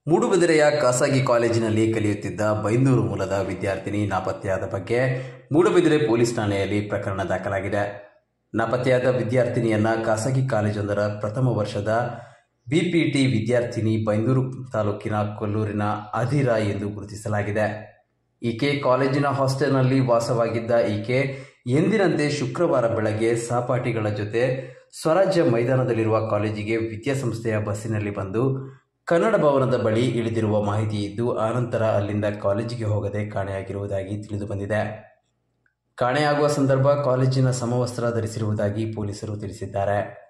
ಮೂಡುಬಿದಿರೆಯ ಖಾಸಗಿ ಕಾಲೇಜಿನಲ್ಲಿ ಕಲಿಯುತ್ತಿದ್ದ ಬೈಂದೂರು ಮೂಲದ ವಿದ್ಯಾರ್ಥಿನಿ ನಾಪತ್ತೆಯಾದ ಬಗ್ಗೆ ಮೂಡುಬಿದಿರೆ ಪೊಲೀಸ್ ಠಾಣೆಯಲ್ಲಿ ಪ್ರಕರಣ ದಾಖಲಾಗಿದೆ ನಾಪತ್ತೆಯಾದ ವಿದ್ಯಾರ್ಥಿನಿಯನ್ನ ಖಾಸಗಿ ಕಾಲೇಜೊಂದರ ಪ್ರಥಮ ವರ್ಷದ ಬಿಪಿಟಿ ವಿದ್ಯಾರ್ಥಿನಿ ಬೈಂದೂರು ತಾಲೂಕಿನ ಕೊಲ್ಲೂರಿನ ಅಧಿರಾ ಎಂದು ಗುರುತಿಸಲಾಗಿದೆ ಈಕೆ ಕಾಲೇಜಿನ ಹಾಸ್ಟೆಲ್ನಲ್ಲಿ ವಾಸವಾಗಿದ್ದ ಈಕೆ ಎಂದಿನಂತೆ ಶುಕ್ರವಾರ ಬೆಳಗ್ಗೆ ಸಹಪಾಠಿಗಳ ಜೊತೆ ಸ್ವರಾಜ್ಯ ಮೈದಾನದಲ್ಲಿರುವ ಕಾಲೇಜಿಗೆ ವಿದ್ಯಾಸಂಸ್ಥೆಯ ಬಸ್ಸಿನಲ್ಲಿ ಬಂದು ಕನ್ನಡ ಭವನದ ಬಳಿ ಇಳಿದಿರುವ ಮಾಹಿತಿ ಇದ್ದು ಆನಂತರ ಅಲ್ಲಿಂದ ಕಾಲೇಜಿಗೆ ಹೋಗದೆ ಕಾಣೆಯಾಗಿರುವುದಾಗಿ ತಿಳಿದು ಬಂದಿದೆ ಕಾಣೆಯಾಗುವ ಸಂದರ್ಭ ಕಾಲೇಜಿನ ಸಮವಸ್ತ್ರ ಧರಿಸಿರುವುದಾಗಿ ಪೊಲೀಸರು ತಿಳಿಸಿದ್ದಾರೆ